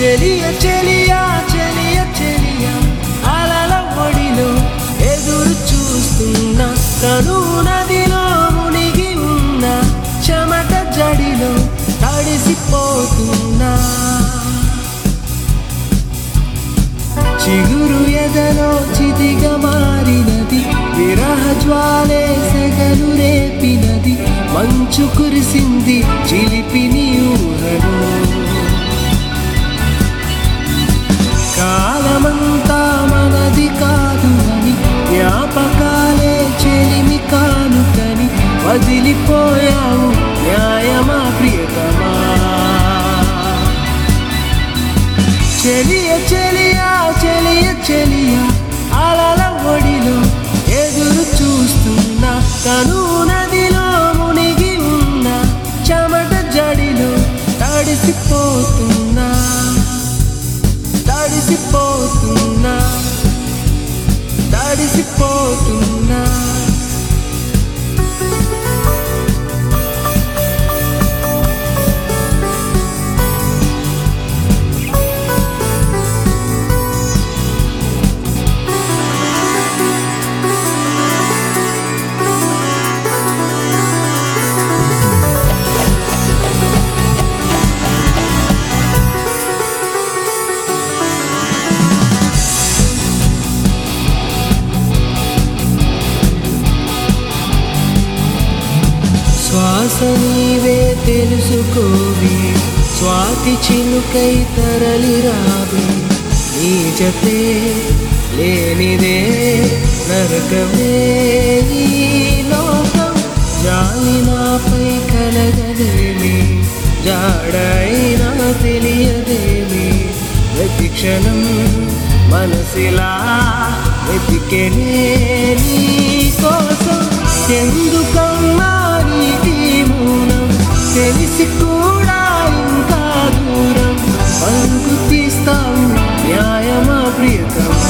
చెలియ చెలియ చెలియ చెలియ అలల ఒడిలో ఎదురు చూస్తున్నా తను నదిలో మునిగి ఉన్న చెమట జడిలో తడిసిపోతున్నా చిగురు ఎదలో చితిగా మారినది విరహ జ్వాలే సెగలు రేపినది మంచు కురిసింది చిలిపిని ఊహలో కాలమంతా మనది కాదు అని జ్ఞాపకాలే చెలిమి కానుకని వదిలిపోయావు న్యాయమా ప్రియతమా చెలియ చెలియ చెలియ చెలియ అలల ఒడిలో ఎదురు చూస్తున్నా తను నదిలో మునిగి ఉన్న చెమట జడిలో తడిసిపోతున్నా తడిసిపోతున్నా తడిసిపోతున్నా శ్వాస నీవే తెలుసుకోవి స్వాతి చిలుకై తరలి రావి నీ జతే లేనిదే నరకమే ఈ లోకం జాలి నాపై కలగదేమి జాడైనా తెలియదేమి ప్రతి క్షణం మనసిలా వెతికెనే నీ కోసం ఎందుకమ్మా నీకి మూలం తెలిసి కూడా ఇంకా దూరం పలుకు తీస్తావు న్యాయమా ప్రియతమా